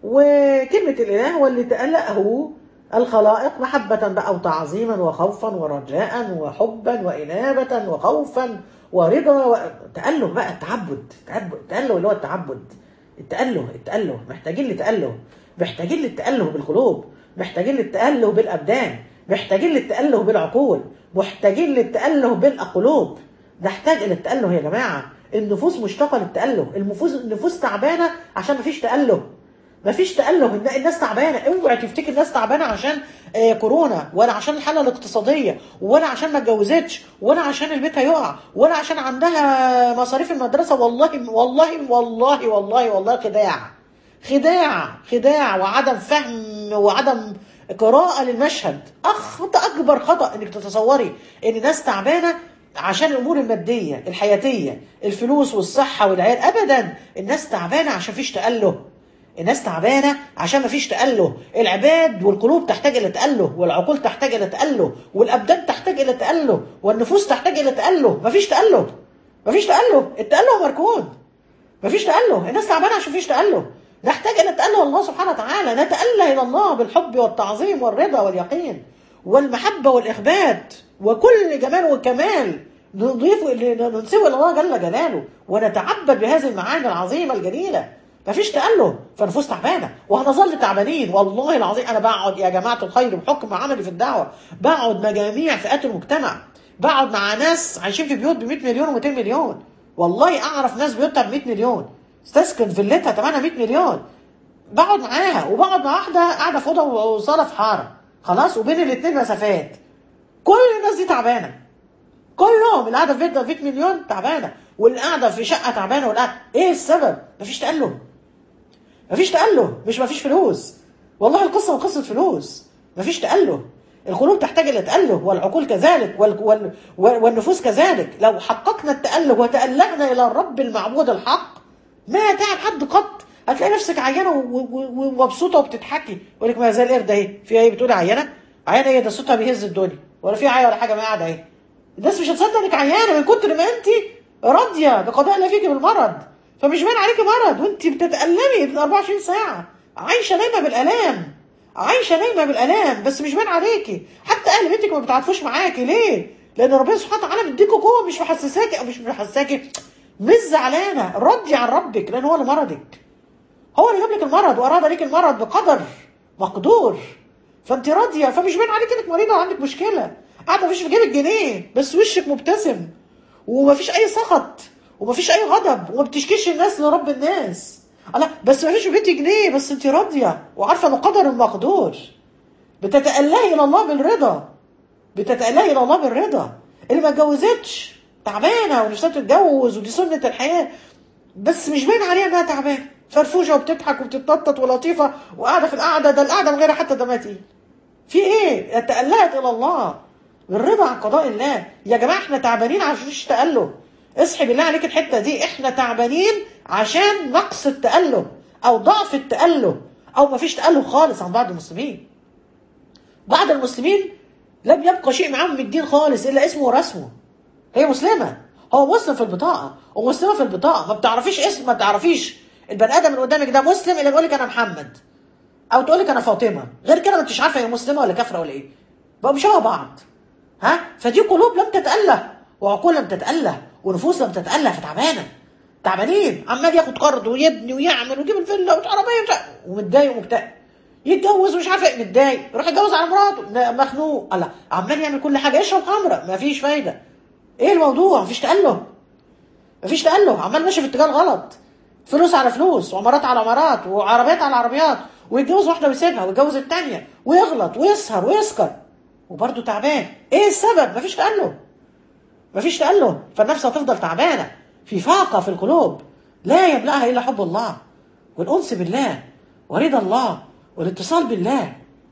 وكلمة الإله هو اللي تألأه الخلائق محبة بقى وتعظيما وخوفا ورجاء وحبا وإنابة وخوفا ورضا و... تأله بقى التعبد التعبد- التأله اللي هو التعبد التأله التأله محتاجين لتأله محتاجين للتأله بالقلوب محتاجين للتأله بالأبدان محتاجين للتأله بالعقول محتاجين للتأله بالقلوب نحتاج إلى التأله يا جماعة النفوس مشتاقة للتأله النفوس النفوس تعبانة عشان مفيش تأله مفيش تأله الن- الناس تعبانة اوعي تفتكر الناس تعبانة عشان آه كورونا ولا عشان الحالة الاقتصادية ولا عشان ما اتجوزتش ولا عشان البيت هيقع ولا عشان عندها مصاريف المدرسة والله والله والله والله والله خداع خداع خداع وعدم فهم وعدم قراءة للمشهد أخطأ أكبر خطأ إنك تتصوري إن ناس تعبانة عشان الأمور المادية الحياتية الفلوس والصحة والعيال أبدا الناس تعبانة عشان فيش تأله الناس تعبانة عشان مفيش تأله العباد والقلوب تحتاج إلى تأله والعقول تحتاج إلى تأله والأبدان تحتاج إلى تأله والنفوس تحتاج إلى تأله مفيش تأله مفيش تأله التأله مركون مفيش تأله الناس تعبانة عشان مفيش تأله نحتاج إلى تأله الله سبحانه وتعالى نتأله إلى الله بالحب والتعظيم والرضا واليقين والمحبة والإخبات وكل جمال وكمال نضيفه ننسبه إلى الله جل جلاله ونتعبد بهذه المعاني العظيمة الجليلة مفيش تأله فنفوس تعبانة وهنظل تعبانين والله العظيم أنا بقعد يا جماعة الخير بحكم عملي في الدعوة بقعد مجاميع فئات المجتمع بقعد مع ناس عايشين في بيوت ب 100 مليون و200 مليون والله أعرف ناس بيوتها ب 100 مليون تسكن فيلتها ثمنها 100 مليون بقعد معاها وبقعد مع واحدة قاعدة في أوضة وصالة في حارة خلاص وبين الاثنين مسافات كل الناس دي تعبانة كلهم اللي قاعدة في بيت بيت مليون تعبانة واللي قاعدة في شقة تعبانة واللي قاعدة ايه السبب؟ مفيش تأله مفيش تأله مش مفيش فلوس والله القصة قصة فلوس مفيش تأله القلوب تحتاج إلى تأله والعقول كذلك وال وال والنفوس كذلك لو حققنا التأله وتألهنا إلى الرب المعبود الحق ما تعب حد قط هتلاقي نفسك عيانة ومبسوطة وبتضحكي يقول لك ما زي القرد اهي في ايه بتقولي عيانة؟ عيانة ايه ده صوتها بيهز الدنيا ولا في عيا ولا حاجة ما قاعدة اهي الناس مش هتصدق انك عيانة من كتر ما انت راضية بقضاء الله فيكي بالمرض فمش باين عليكي مرض وانت بتتألمي 24 ساعة عايشة نايمة بالآلام عايشة نايمة بالآلام بس مش باين عليكي حتى أهل بيتك ما بتعرفوش معاكي ليه؟ لأن ربنا سبحانه وتعالى مديكوا قوة مش محسساكي أو مش محسساكي مش زعلانة راضية عن ربك لأن هو اللي مرضك هو اللي جاب لك المرض وأراد لك المرض بقدر مقدور فأنت راضية فمش باين عليك إنك مريضة وعندك مشكلة قاعدة مفيش في جيبك جنيه بس وشك مبتسم ومفيش أي سخط ومفيش اي غضب وما بتشكيش الناس لرب الناس لا بس مفيش في بيتي جنيه بس انت راضيه وعارفه انه قدر المقدور بتتألهي الى الله بالرضا بتتألهي الى الله بالرضا اللي ما اتجوزتش تعبانه ونفسها تتجوز ودي سنه الحياه بس مش باين عليها انها تعبانه فرفوشه وبتضحك وبتتنطط ولطيفه وقاعده في القعده ده القعده من غير حتى دمها تقيل في ايه؟ تألهت الى الله بالرضا عن قضاء الله يا جماعه احنا تعبانين عشان مفيش تأله اصحي بالله عليك الحته دي احنا تعبانين عشان نقص التأله او ضعف التأله او مفيش تأله خالص عن بعض المسلمين بعض المسلمين لم يبقى شيء معاهم من الدين خالص الا اسمه ورسمه هي مسلمه هو مسلم في البطاقه ومسلمه في البطاقه ما بتعرفيش اسم ما بتعرفيش البني ادم اللي قدامك ده مسلم الا يقول لك انا محمد او تقول لك انا فاطمه غير كده ما انتش عارفه هي مسلمه ولا كافره ولا ايه بقوا بيشبهوا بعض ها فدي قلوب لم تتأله وعقول لم تتأله ونفوس لم تتأله فتعبانه تعبانين عمال ياخد قرض ويبني ويعمل ويجيب الفيلا والعربيه ومش ومتضايق ومكتئب يتجوز ومش عارف ايه متضايق يروح يتجوز على مراته مخنوق الله عمال يعمل كل حاجه يشرب خمره مفيش فايده ايه الموضوع مفيش تأله مفيش تأله عمال ماشي في اتجاه غلط فلوس على فلوس وعمارات على عمارات وعربيات على عربيات ويتجوز واحده ويسيبها ويتجوز الثانيه ويغلط ويسهر ويسكر وبرضه تعبان ايه السبب مفيش تأله مفيش تأله فالنفس هتفضل تعبانه في فاقه في القلوب لا يملأها الا حب الله والانس بالله ورضا الله والاتصال بالله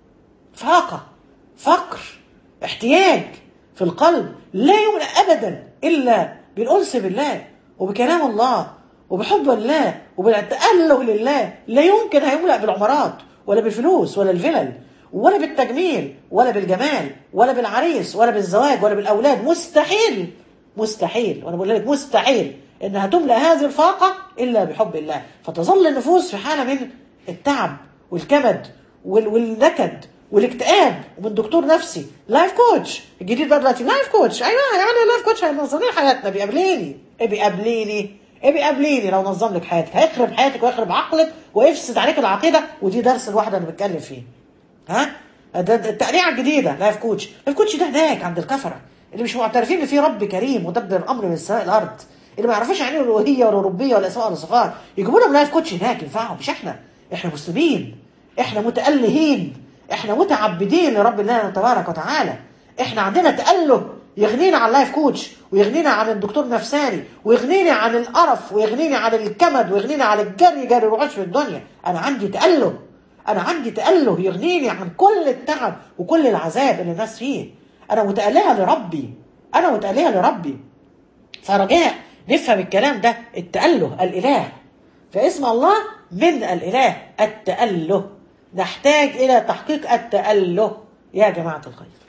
فاقه فقر احتياج في القلب لا يملأ ابدا الا بالانس بالله وبكلام الله وبحب الله وبالتأله لله لا يمكن هيملأ بالعمارات ولا بالفلوس ولا الفلل ولا بالتجميل ولا بالجمال ولا بالعريس ولا بالزواج ولا بالأولاد مستحيل مستحيل وأنا بقول لك مستحيل إنها تملأ هذه الفاقة إلا بحب الله فتظل النفوس في حالة من التعب والكمد وال- والنكد والاكتئاب ومن دكتور نفسي لايف كوتش الجديد بقى دلوقتي لايف كوتش ايوه يعني لايف كوتش هينظم لنا حياتنا بيقابليني ايه بيقابليني ايه بيقابليني لو نظم لك حياتك هيخرب حياتك ويخرب عقلك ويفسد عليك العقيده ودي درس الواحد انا بتكلم فيه ها ده ده التقريعه الجديده لايف كوتش لايف كوتش ده هناك عند الكفره اللي مش معترفين ان في رب كريم مدبر الامر من السماء الارض اللي ما يعرفوش يعني ايه الالوهيه ولا الربوبيه ولا اسماء ولا صفات يجيبوا لهم لايف كوتش هناك ينفعهم مش احنا احنا مسلمين احنا متالهين احنا متعبدين لرب الله تبارك وتعالى احنا عندنا تاله يغنينا عن اللايف كوتش ويغنينا عن الدكتور النفساني ويغنيني عن القرف ويغنيني عن الكمد ويغنيني عن الجري جري الوحوش في الدنيا انا عندي تاله انا عندي تاله يغنيني عن كل التعب وكل العذاب اللي الناس فيه انا متالهه لربي انا متالهه لربي فرجاء نفهم الكلام ده التأله الإله فاسم الله من الإله التأله نحتاج إلى تحقيق التأله يا جماعة الخير